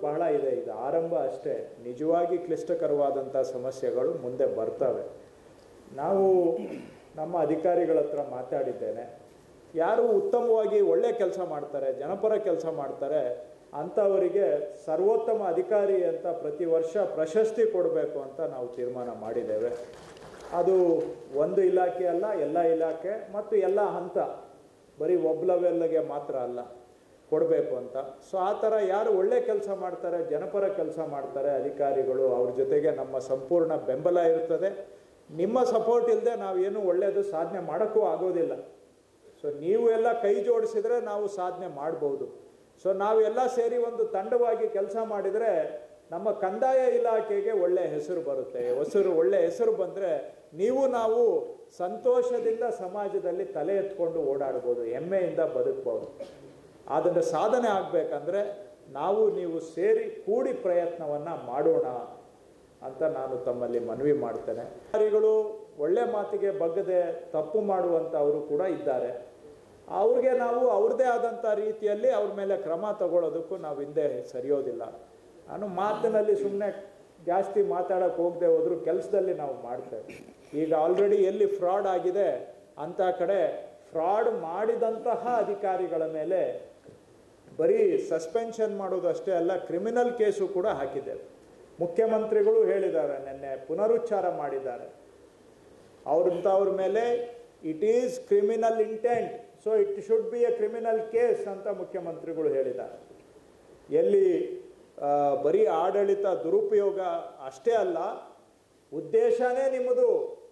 ಬಹಳ ಇದೆ ಇದು ಆರಂಭ ಅಷ್ಟೇ ನಿಜವಾಗಿ ಕ್ಲಿಷ್ಟಕರವಾದಂಥ ಸಮಸ್ಯೆಗಳು ಮುಂದೆ ಬರ್ತವೆ ನಾವು ನಮ್ಮ ಅಧಿಕಾರಿಗಳ ಹತ್ರ ಮಾತಾಡಿದ್ದೇನೆ ಯಾರು ಉತ್ತಮವಾಗಿ ಒಳ್ಳೆ ಕೆಲಸ ಮಾಡ್ತಾರೆ ಜನಪರ ಕೆಲಸ ಮಾಡ್ತಾರೆ ಅಂಥವರಿಗೆ ಸರ್ವೋತ್ತಮ ಅಧಿಕಾರಿ ಅಂತ ಪ್ರತಿ ವರ್ಷ ಪ್ರಶಸ್ತಿ ಕೊಡಬೇಕು ಅಂತ ನಾವು ತೀರ್ಮಾನ ಮಾಡಿದ್ದೇವೆ ಅದು ಒಂದು ಇಲಾಖೆ ಅಲ್ಲ ಎಲ್ಲ ಇಲಾಖೆ ಮತ್ತು ಎಲ್ಲ ಹಂತ ಬರೀ ಒಬ್ಬ ಲೆವೆಲ್ಗೆ ಮಾತ್ರ ಅಲ್ಲ ಕೊಡಬೇಕು ಅಂತ ಸೊ ಆ ಥರ ಯಾರು ಒಳ್ಳೆ ಕೆಲಸ ಮಾಡ್ತಾರೆ ಜನಪರ ಕೆಲಸ ಮಾಡ್ತಾರೆ ಅಧಿಕಾರಿಗಳು ಅವ್ರ ಜೊತೆಗೆ ನಮ್ಮ ಸಂಪೂರ್ಣ ಬೆಂಬಲ ಇರ್ತದೆ ನಿಮ್ಮ ಸಪೋರ್ಟ್ ಇಲ್ಲದೆ ನಾವೇನು ಒಳ್ಳೆಯದು ಸಾಧನೆ ಮಾಡೋಕ್ಕೂ ಆಗೋದಿಲ್ಲ ಸೊ ನೀವು ಎಲ್ಲ ಕೈ ಜೋಡಿಸಿದ್ರೆ ನಾವು ಸಾಧನೆ ಮಾಡ್ಬೋದು ಸೊ ನಾವೆಲ್ಲ ಸೇರಿ ಒಂದು ತಂಡವಾಗಿ ಕೆಲಸ ಮಾಡಿದರೆ ನಮ್ಮ ಕಂದಾಯ ಇಲಾಖೆಗೆ ಒಳ್ಳೆ ಹೆಸರು ಬರುತ್ತೆ ಹೆಸರು ಒಳ್ಳೆ ಹೆಸರು ಬಂದರೆ ನೀವು ನಾವು ಸಂತೋಷದಿಂದ ಸಮಾಜದಲ್ಲಿ ತಲೆ ಎತ್ಕೊಂಡು ಓಡಾಡ್ಬೋದು ಹೆಮ್ಮೆಯಿಂದ ಬದುಕ್ಬೋದು ಅದನ್ನು ಸಾಧನೆ ಆಗಬೇಕಂದ್ರೆ ನಾವು ನೀವು ಸೇರಿ ಕೂಡಿ ಪ್ರಯತ್ನವನ್ನು ಮಾಡೋಣ ಅಂತ ನಾನು ತಮ್ಮಲ್ಲಿ ಮನವಿ ಮಾಡ್ತೇನೆ ಅಧಿಕಾರಿಗಳು ಒಳ್ಳೆ ಮಾತಿಗೆ ಬಗ್ಗದೆ ತಪ್ಪು ಮಾಡುವಂಥವರು ಕೂಡ ಇದ್ದಾರೆ ಅವ್ರಿಗೆ ನಾವು ಅವ್ರದ್ದೇ ಆದಂಥ ರೀತಿಯಲ್ಲಿ ಅವ್ರ ಮೇಲೆ ಕ್ರಮ ತಗೊಳ್ಳೋದಕ್ಕೂ ನಾವು ಹಿಂದೆ ಸರಿಯೋದಿಲ್ಲ ನಾನು ಮಾತಿನಲ್ಲಿ ಸುಮ್ಮನೆ ಜಾಸ್ತಿ ಮಾತಾಡೋಕೆ ಹೋಗದೆ ಹೋದರೂ ಕೆಲಸದಲ್ಲಿ ನಾವು ಮಾಡ್ತೇವೆ ಈಗ ಆಲ್ರೆಡಿ ಎಲ್ಲಿ ಫ್ರಾಡ್ ಆಗಿದೆ ಅಂಥ ಕಡೆ ಫ್ರಾಡ್ ಮಾಡಿದಂತಹ ಅಧಿಕಾರಿಗಳ ಮೇಲೆ ಬರೀ ಸಸ್ಪೆನ್ಷನ್ ಮಾಡೋದು ಅಷ್ಟೇ ಅಲ್ಲ ಕ್ರಿಮಿನಲ್ ಕೇಸು ಕೂಡ ಹಾಕಿದ್ದೇವೆ ಮುಖ್ಯಮಂತ್ರಿಗಳು ಹೇಳಿದ್ದಾರೆ ನಿನ್ನೆ ಪುನರುಚ್ಚಾರ ಮಾಡಿದ್ದಾರೆ ಅವ್ರಂಥವ್ರ ಮೇಲೆ it is criminal intent so it should be a criminal case ಅಂತ ಮುಖ್ಯಮಂತ್ರಿಗಳು ಹೇಳಿದ್ದಾರೆ ಎಲ್ಲಿ ಆ, ಬರೀ ಆಡಳಿತ ದುರುಪಯೋಗ ಅಷ್ಟೇ ಅಲ್ಲ ಉದ್ದೇಶನೇ ನಿಮ್ಮದು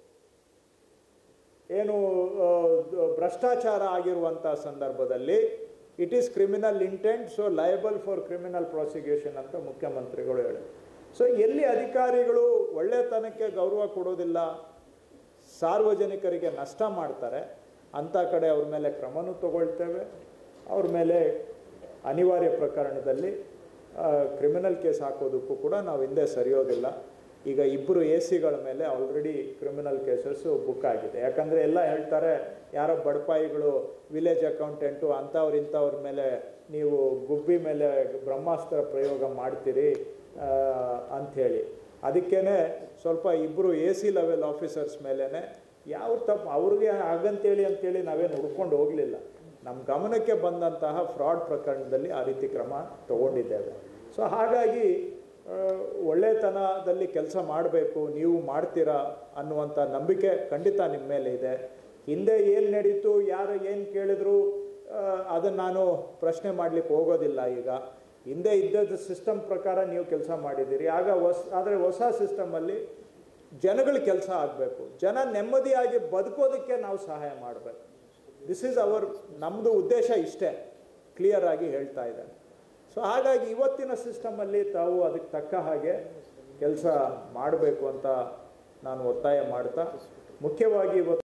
ಏನು ಆ, ದ- ಭ್ರಷ್ಟಾಚಾರ ಆಗಿರುವಂಥ ಸಂದರ್ಭದಲ್ಲಿ it is criminal intent so liable for criminal prosecution ಅಂತ ಮುಖ್ಯಮಂತ್ರಿಗಳು ಹೇಳಿ ಸೊ ಎಲ್ಲಿ ಅಧಿಕಾರಿಗಳು ಒಳ್ಳೆತನಕ್ಕೆ ಗೌರವ ಕೊಡೋದಿಲ್ಲ ಸಾರ್ವಜನಿಕರಿಗೆ ನಷ್ಟ ಮಾಡ್ತಾರೆ ಅಂಥ ಕಡೆ ಅವ್ರ ಮೇಲೆ ಕ್ರಮನೂ ತಗೊಳ್ತೇವೆ ಅವ್ರ ಮೇಲೆ ಅನಿವಾರ್ಯ ಪ್ರಕರಣದಲ್ಲಿ ಕ್ರಿಮಿನಲ್ ಕೇಸ್ ಹಾಕೋದಕ್ಕೂ ಕೂಡ ನಾವು ಹಿಂದೆ ಸರಿಯೋದಿಲ್ಲ ಈಗ ಇಬ್ಬರು ಎ ಸಿಗಳ ಮೇಲೆ ಆಲ್ರೆಡಿ ಕ್ರಿಮಿನಲ್ ಕೇಸಸ್ಸು ಬುಕ್ ಆಗಿದೆ ಯಾಕಂದರೆ ಎಲ್ಲ ಹೇಳ್ತಾರೆ ಯಾರೋ ಬಡಪಾಯಿಗಳು ವಿಲೇಜ್ ಅಕೌಂಟೆಂಟು ಅಂಥವ್ರು ಇಂಥವ್ರ ಮೇಲೆ ನೀವು ಗುಬ್ಬಿ ಮೇಲೆ ಬ್ರಹ್ಮಾಸ್ತ್ರ ಪ್ರಯೋಗ ಮಾಡ್ತೀರಿ ಆ, ಅಂಥೇಳಿ ಅದಕ್ಕೇ ಸ್ವಲ್ಪ ಇಬ್ಬರು ಎ ಸಿ ಲೆವೆಲ್ ಆಫೀಸರ್ಸ್ ಮೇಲೇ ಯಾವ ತಪ್ಪು ಅವ್ರಿಗೆ ಹಾಗಂತೇಳಿ ಅಂತೇಳಿ ನಾವೇನು ಹುಡ್ಕೊಂಡು ಹೋಗಲಿಲ್ಲ ನಮ್ಮ ಗಮನಕ್ಕೆ ಬಂದಂತಹ ಫ್ರಾಡ್ ಪ್ರಕರಣದಲ್ಲಿ ಆ ರೀತಿ ಕ್ರಮ ತಗೊಂಡಿದ್ದೇವೆ ಸೊ ಹಾಗಾಗಿ ಆ, ಒಳ್ಳೆತನದಲ್ಲಿ ಕೆಲಸ ಮಾಡಬೇಕು ನೀವು ಮಾಡ್ತೀರಾ ಅನ್ನುವಂಥ ನಂಬಿಕೆ ಖಂಡಿತ ನಿಮ್ಮ ಮೇಲೆ ಇದೆ ಹಿಂದೆ ಏನು ನಡೀತು ಯಾರು ಏನು ಕೇಳಿದ್ರು ಅದನ್ನು ನಾನು ಪ್ರಶ್ನೆ ಮಾಡಲಿಕ್ಕೆ ಹೋಗೋದಿಲ್ಲ ಈಗ ಹಿಂದೆ ಇದ್ದದ್ದು ಸಿಸ್ಟಮ್ ಪ್ರಕಾರ ನೀವು ಕೆಲಸ ಮಾಡಿದ್ದೀರಿ ಆಗ ಹೊಸ ಆದರೆ ಹೊಸ ಸಿಸ್ಟಮಲ್ಲಿ ಜನಗಳ ಕೆಲಸ ಆಗಬೇಕು ಜನ ನೆಮ್ಮದಿಯಾಗಿ ಬದುಕೋದಕ್ಕೆ ನಾವು ಸಹಾಯ ಮಾಡಬೇಕು ದಿಸ್ ಈಸ್ ಅವರ್ ನಮ್ಮದು ಉದ್ದೇಶ ಇಷ್ಟೇ ಕ್ಲಿಯರ್ ಆಗಿ ಹೇಳ್ತಾ ಇದ್ದಾರೆ ಸೊ ಹಾಗಾಗಿ ಇವತ್ತಿನ ಸಿಸ್ಟಮಲ್ಲಿ ತಾವು ಅದಕ್ಕೆ ತಕ್ಕ ಹಾಗೆ ಕೆಲಸ ಮಾಡಬೇಕು ಅಂತ ನಾನು ಒತ್ತಾಯ ಮಾಡ್ತಾ ಮುಖ್ಯವಾಗಿ ಇವತ್ತು